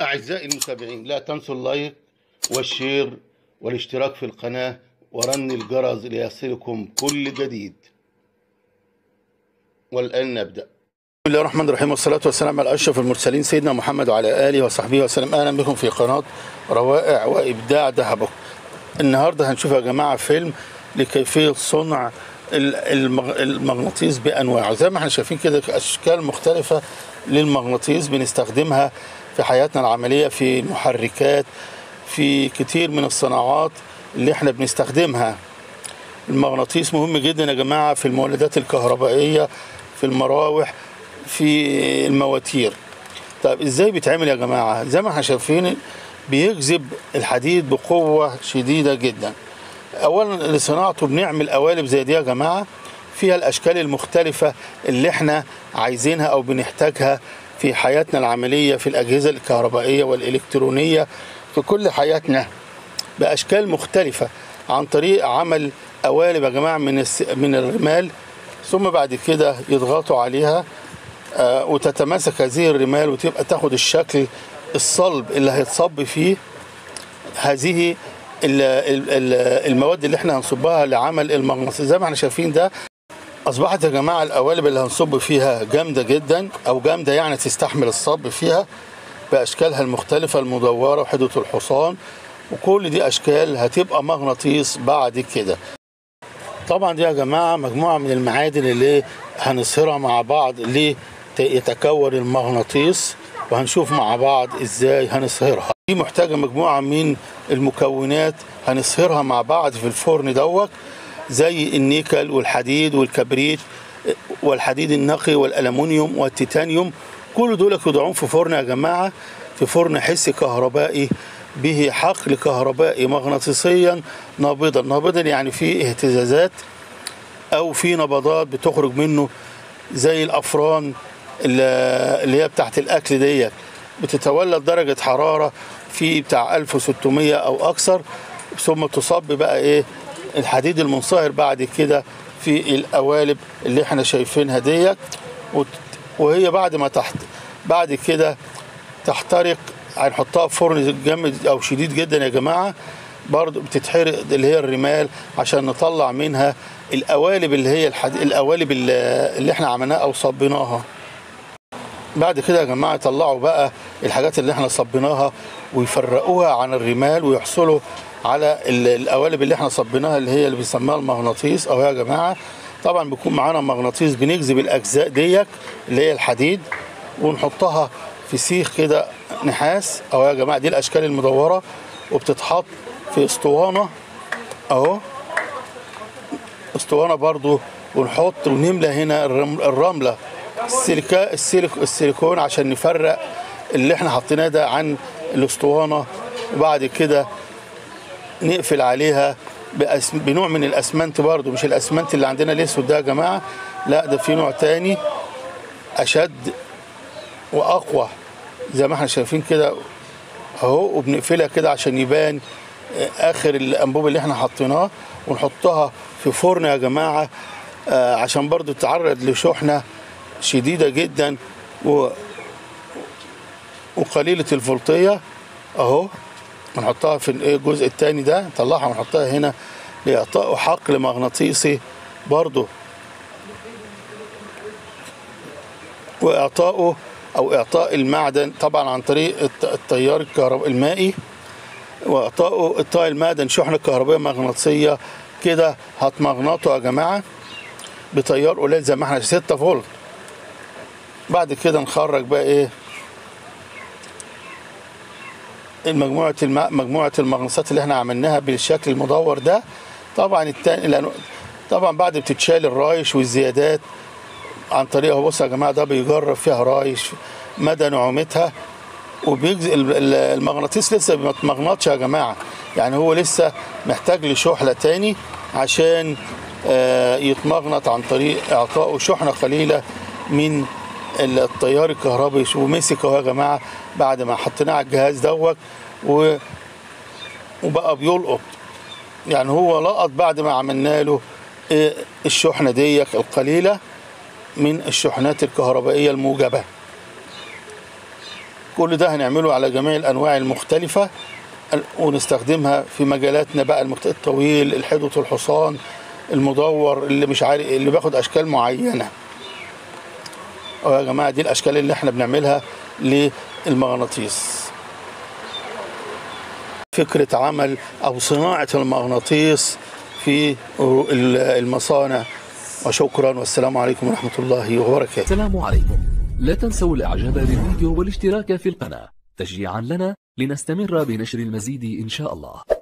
أعزائي المتابعين لا تنسوا اللايك والشير والاشتراك في القناة ورن الجرس ليصلكم كل جديد والآن نبدأ بسم الله الرحمن الرحيم والصلاة والسلام على أشرف المرسلين سيدنا محمد وعلى آله وصحبه وسلم أهلا بكم في قناة روائع وإبداع دهبك النهاردة هنشوف يا جماعة فيلم لكيفية صنع المغ- المغناطيس بأنواعه زي ما احنا شايفين كده أشكال مختلفة للمغناطيس بنستخدمها في حياتنا العملية في المحركات في كتير من الصناعات اللي احنا بنستخدمها المغناطيس مهم جدا يا جماعة في المولدات الكهربائية في المراوح في المواتير طيب ازاي بيتعمل يا جماعة زي ما احنا شايفين بيجذب الحديد بقوة شديدة جدا اولا لصناعته بنعمل قوالب زي دي يا جماعة فيها الاشكال المختلفة اللي احنا عايزينها او بنحتاجها في حياتنا العملية في الاجهزة الكهربائية والالكترونية في كل حياتنا باشكال مختلفه عن طريق عمل قوالب يا جماعه من الس... من الرمال ثم بعد كده يضغطوا عليها آه وتتماسك هذه الرمال وتبقى تاخد الشكل الصلب اللي هيتصب فيه هذه ال- ال- ال- المواد اللي احنا هنصبها لعمل المغناطيس زي ما احنا شايفين ده اصبحت يا جماعه القوالب اللي هنصب فيها جامده جدا او جامده يعني تستحمل الصب فيها باشكالها المختلفه المدوره وحده الحصان وكل دي اشكال هتبقى مغناطيس بعد كده طبعا دي يا جماعه مجموعه من المعادن اللي هنصهرها مع بعض ليتكون المغناطيس وهنشوف مع بعض ازاي هنصهرها دي محتاجه مجموعه من المكونات هنصهرها مع بعض في الفرن دوت زي النيكل والحديد والكبريت والحديد النقي والالومنيوم والتيتانيوم كل دول يخضعون في فرن يا جماعه في فرن حسي كهربائي به حقل كهربائي مغناطيسيا نابضا نابضا يعني فيه اهتزازات او في نبضات بتخرج منه زي الافران اللي اللي هي بتاعت الاكل ديت بتتولد درجه حراره في بتاع 1600 او اكثر ثم تصب بقى ايه الحديد المنصهر بعد كده في القوالب اللي احنا شايفينها ديت وت- وهي بعد ما تحت بعد كده تحترق هنحطها في فرن جامد او شديد جدا يا جماعه برضو بتتحرق اللي هي الرمال عشان نطلع منها القوالب اللي هي الحد... القوالب اللي اللي احنا عملناها او صبيناها بعد كده يا جماعه يطلعوا بقى الحاجات اللي احنا صبيناها ويفرقوها عن الرمال ويحصلوا على ال- القوالب اللي احنا صبيناها اللي هي اللي بيسموها المغناطيس او يا جماعه طبعا بيكون معانا مغناطيس بنجذب الاجزاء ديت اللي هي الحديد ونحطها في سيخ كده نحاس او يا جماعه دي الاشكال المدوره وبتتحط في اسطوانه اهو اسطوانه برضو ونحط ونملى هنا الرم- الرمله السيليكا السيليك السيليكون عشان نفرق اللي احنا حطيناه ده عن الاسطوانه وبعد كده نقفل عليها بأسم... بنوع من الاسمنت برضو مش الاسمنت اللي عندنا الاسود ده يا جماعه لا ده في نوع تاني اشد واقوى زي ما احنا شايفين كده اهو وبنقفلها كده عشان يبان آه، اخر الانبوب اللي احنا حطيناه ونحطها في فرن يا جماعه آه، عشان برضو تتعرض لشحنه شديده جدا و وقليله الفولتيه اهو ونحطها في الايه الجزء الثاني ده نطلعها ونحطها هنا لاعطاء حقل مغناطيسي برضو واعطائه او اعطاء المعدن طبعا عن طريق الت- التيار الكهربائي المائي واعطائه اعطاء المعدن شحنه كهربائيه مغناطيسيه كده هتمغنطه يا جماعه بتيار قليل زي ما احنا 6 فولت بعد كده نخرج بقى ايه المجموعه الم... مجموعه المغناطيسات اللي احنا عملناها بالشكل المدور ده طبعا التاني لأنه طبعا بعد بتتشال الرايش والزيادات عن طريق اهو بصوا يا جماعه ده بيجرب فيها رايش مدى نعومتها وبيجزء ال- ال- المغناطيس لسه ما اتمغنطش يا جماعه يعني هو لسه محتاج لشحنه تاني عشان آه، يتمغنط عن طريق اعطائه شحنه قليله من التيار الكهربي شوفوا مسك اهو يا جماعه بعد ما حطيناه على الجهاز دوت و وبقى بيلقط يعني هو لقط بعد ما عملنا له إيه الشحنه ديت القليله من الشحنات الكهربائيه الموجبه كل ده هنعمله على جميع الانواع المختلفه ونستخدمها في مجالاتنا بقى المكت- الطويل الحدوة الحصان المدور اللي مش عارف اللي بياخد اشكال معينه اه يا جماعه دي الاشكال اللي احنا بنعملها للمغناطيس فكره عمل او صناعه المغناطيس في المصانع وشكرا والسلام عليكم ورحمه الله وبركاته السلام عليكم لا تنسوا الاعجاب بالفيديو والاشتراك في القناة تشجيعا لنا لنستمر بنشر المزيد ان شاء الله